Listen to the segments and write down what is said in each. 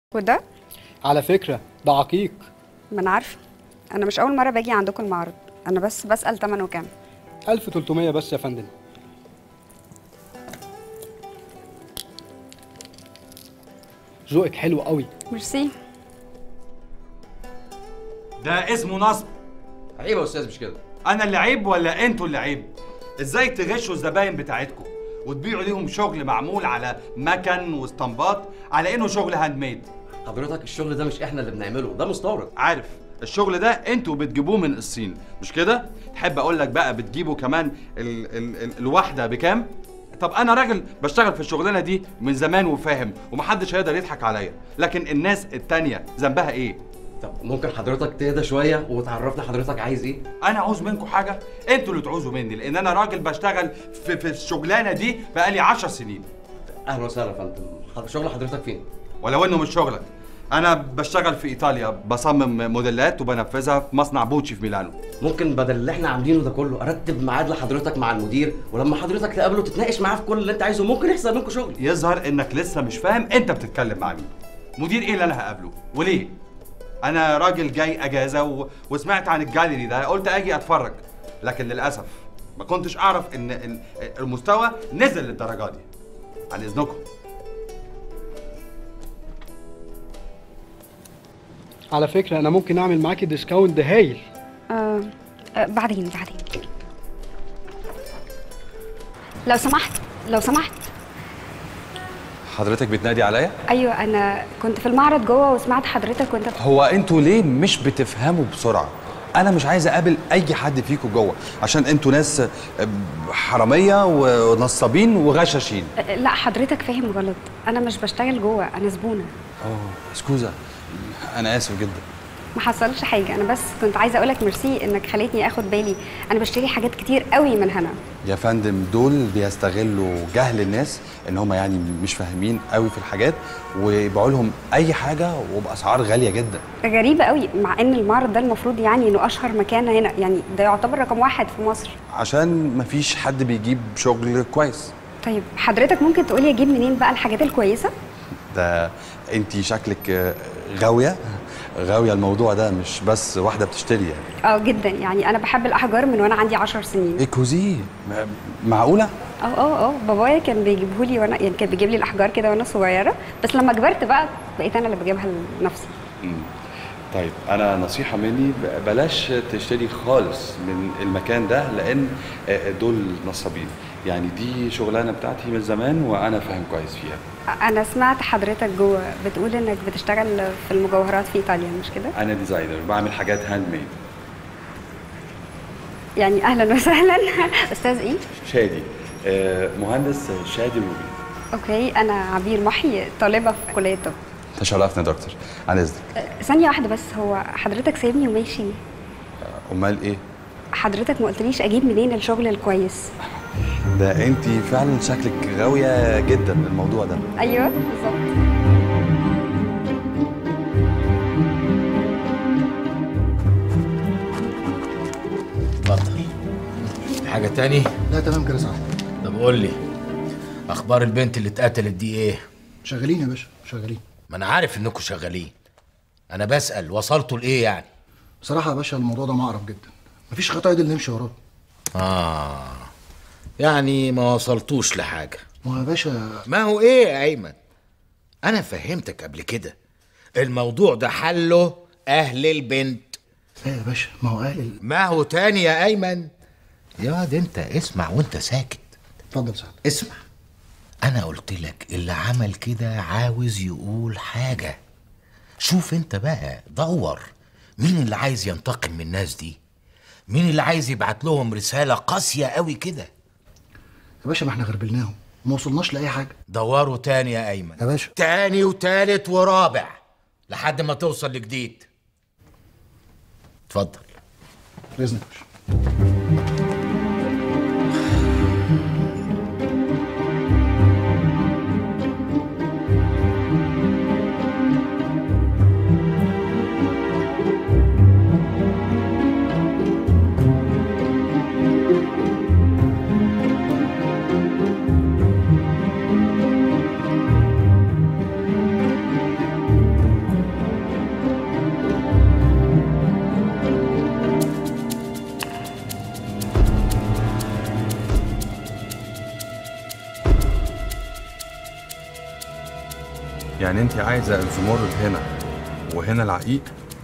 وده على فكرة ده عقيق ما انا عارفه انا مش اول مره باجي عندكم المعرض انا بس بسال ثمنه كام 1300 بس يا فندم ذوقك حلو قوي ميرسي ده اسمه نصب عيب يا استاذ مش كده انا اللي عيب ولا انتوا اللي عيب ازاي تغشوا الزباين بتاعتكم وتبيعوا ليهم شغل معمول على مكن واسطمبات على انه شغل هاند ميد حضرتك الشغل ده مش احنا اللي بنعمله ده مستورد عارف الشغل ده انتوا بتجيبوه من الصين مش كده تحب اقول لك بقى بتجيبوا كمان ال ال ال الواحده بكام طب انا راجل بشتغل في الشغلانه دي من زمان وفاهم ومحدش هيقدر يضحك عليا لكن الناس التانية ذنبها ايه طب ممكن حضرتك تهدى شويه وتعرفنا حضرتك عايز ايه انا عاوز منكم حاجه انتوا اللي تعوزوا مني لان انا راجل بشتغل في, في الشغلانه دي بقالي 10 سنين اهلا وسهلا يا فندم حض- شغل حضرتك فين ولو انه مش شغلك انا بشتغل في ايطاليا بصمم موديلات وبنفذها في مصنع بوتشي في ميلانو ممكن بدل اللي احنا عاملينه ده كله ارتب ميعاد لحضرتك مع المدير ولما حضرتك تقابله تتناقش معاه في كل اللي انت عايزه ممكن يحصل منكم شغل يظهر انك لسه مش فاهم انت بتتكلم مع مين مدير ايه اللي انا هقابله وليه انا راجل جاي اجازه و... وسمعت عن الجاليري ده قلت اجي اتفرج لكن للاسف ما كنتش اعرف ان ال- المستوى نزل للدرجه دي عن اذنكم على فكرة أنا ممكن أعمل معاكي ديسكاونت ده هايل آه آه بعدين بعدين لو سمحت لو سمحت حضرتك بتنادي عليا؟ ايوه انا كنت في المعرض جوه وسمعت حضرتك وانت هو انتوا ليه مش بتفهموا بسرعه؟ انا مش عايز اقابل اي حد فيكم جوه عشان انتوا ناس آه، حراميه ونصابين وغشاشين آه، لا حضرتك فاهم غلط انا مش بشتغل جوه انا زبونه اه اسكوزا انا اسف جدا ما حصلش حاجه انا بس كنت عايزه اقولك ميرسي انك خليتني اخد بالي انا بشتري حاجات كتير قوي من هنا يا فندم دول بيستغلوا جهل الناس ان هم يعني مش فاهمين قوي في الحاجات ويبيعوا لهم اي حاجه وباسعار غاليه جدا غريبه قوي مع ان المعرض ده المفروض يعني انه اشهر مكان هنا يعني ده يعتبر رقم واحد في مصر عشان مفيش حد بيجيب شغل كويس طيب حضرتك ممكن تقولي اجيب منين بقى الحاجات الكويسه ده انت شكلك آه، غاويه غاويه الموضوع ده مش بس واحده بتشتري يعني اه جدا يعني انا بحب الاحجار من وانا عندي عشر سنين ايه كوزي م- معقوله اه اه اه بابايا كان بيجيبهولي وانا يعني كان بيجيب لي الاحجار كده وانا صغيره بس لما كبرت بقى بقيت انا اللي بجيبها لنفسي طيب انا نصيحه مني ب- بلاش تشتري خالص من المكان ده لان آه، دول نصابين يعني دي شغلانه بتاعتي من زمان وانا فاهم كويس فيها انا سمعت حضرتك جوه بتقول انك بتشتغل في المجوهرات في ايطاليا مش كده انا ديزاينر بعمل حاجات هاند ميد يعني اهلا وسهلا استاذ ايه شادي آه، مهندس شادي روبي اوكي انا عبير محي طالبه في كليه الطب تشرفنا يا دكتور عن اذنك أه، ثانيه واحده بس هو حضرتك سايبني وماشي امال ايه حضرتك ما قلتليش اجيب منين الشغل الكويس ده انت فعلا شكلك غاويه جدا الموضوع ده ايوه بالظبط اتفضل حاجة تاني؟ لا تمام كده صح طب قول لي أخبار البنت اللي اتقتلت دي إيه؟ شغالين يا باشا شغالين ما أنا عارف إنكم شغالين أنا بسأل وصلتوا لإيه يعني؟ بصراحه يا باشا الموضوع ده معرف جدا مفيش خطا اللي نمشي وراه آه يعني ما وصلتوش لحاجة ما هو يا باشا ما هو إيه يا أيمن؟ أنا فهمتك قبل كده الموضوع ده حله أهل البنت لا يا باشا ما هو قال ال- ما هو تاني يا أيمن يا ده أنت اسمع وأنت ساكت اتفضل سعد اسمع انا قلت لك اللي عمل كده عاوز يقول حاجة شوف انت بقى دور مين اللي عايز ينتقم من الناس دي مين اللي عايز يبعت لهم رسالة قاسية قوي كده يا باشا ما احنا غربلناهم ما وصلناش لاي حاجه دوروا تاني يا ايمن يا باشا تاني وتالت ورابع لحد ما توصل لجديد اتفضل باذنك يا باشا يعني انت عايزه الزمرد هنا وهنا العقيق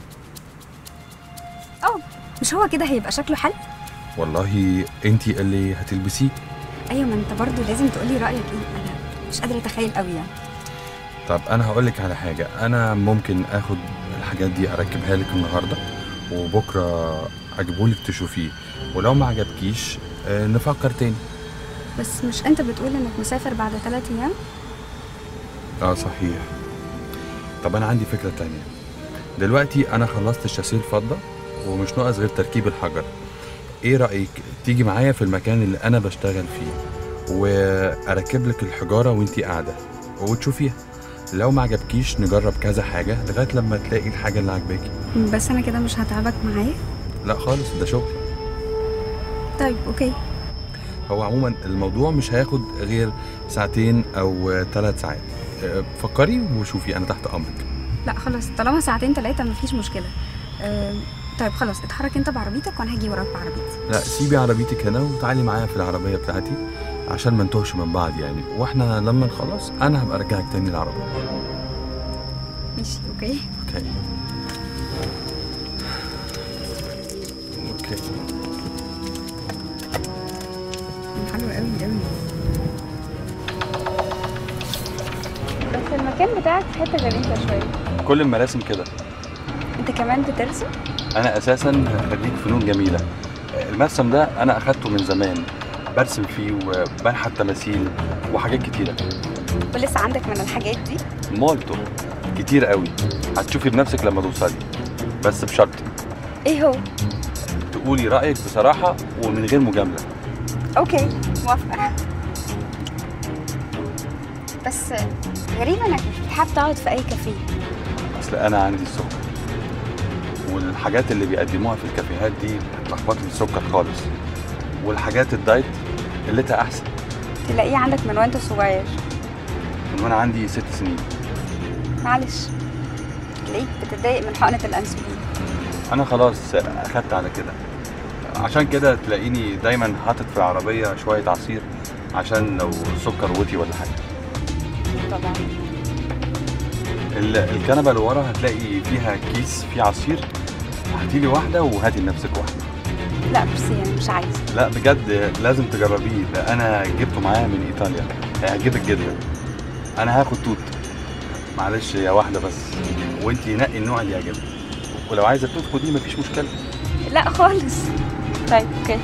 اه مش هو كده هيبقى شكله حلو والله انت اللي هتلبسيه ايوه ما انت برضو لازم تقولي رايك ايه انا مش قادره اتخيل قوي يعني طب انا هقول لك على حاجه انا ممكن اخد الحاجات دي اركبها لك النهارده وبكره اجيبهولك تشوفيه ولو ما عجبكيش آه، نفكر تاني بس مش انت بتقول انك مسافر بعد ثلاث ايام اه صحيح طب انا عندي فكره تانية دلوقتي انا خلصت الشاسيه الفضه ومش ناقص غير تركيب الحجر ايه رايك تيجي معايا في المكان اللي انا بشتغل فيه واركب لك الحجاره وانتي قاعده وتشوفيها لو ما عجبكيش نجرب كذا حاجه لغايه لما تلاقي الحاجه اللي عجباكي بس انا كده مش هتعبك معايا لا خالص ده شغل طيب اوكي هو عموما الموضوع مش هياخد غير ساعتين او ثلاث ساعات أه، فكري وشوفي انا تحت امرك لا خلاص طالما ساعتين ثلاثه مفيش مشكله أه طيب خلاص اتحرك انت بعربيتك وانا هاجي وراك بعربيتي لا سيبي عربيتك هنا وتعالي معايا في العربيه بتاعتي عشان ما نتوهش من بعض يعني واحنا لما نخلص انا هبقى ارجعك تاني العربيه ماشي اوكي اوكي اوكي حلو قوي قوي بس المكان بتاعك في حته غريبه شويه كل المراسم كده انت كمان بترسم انا اساسا خريج فنون جميله المرسم ده انا اخدته من زمان برسم فيه وبنحت تماثيل وحاجات كتيره ولسه عندك من الحاجات دي مولتو كتير قوي هتشوفي بنفسك لما توصلي بس بشرط ايه هو تقولي رايك بصراحه ومن غير مجامله اوكي موافقه بس غريب انك مش بتحب تقعد في اي كافيه اصل انا عندي السكر والحاجات اللي بيقدموها في الكافيهات دي بتلخبط لي السكر خالص والحاجات الدايت قلتها احسن تلاقيه عندك من وانت صغير من وانا عندي ست سنين معلش تلاقيك بتتضايق من حقنه الانسولين انا خلاص اخدت على كده عشان كده تلاقيني دايما حاطط في العربيه شويه عصير عشان لو السكر وطي ولا حاجه طبعا ال- الكنبه اللي ورا هتلاقي فيها كيس فيه عصير هاتي لي واحده وهاتي لنفسك واحده لا ميرسي انا مش عايزه لا بجد لازم تجربيه ده انا جبته معايا من ايطاليا هيعجبك جدا انا هاخد توت معلش هي واحده بس وانتي نقي النوع اللي يعجبك ولو عايزه توت خديه مفيش مشكله لا خالص طيب اوكي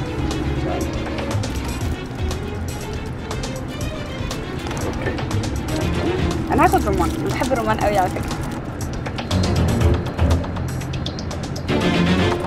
اوكي انا هاخد رمان انا بحب الرمان قوي على فكره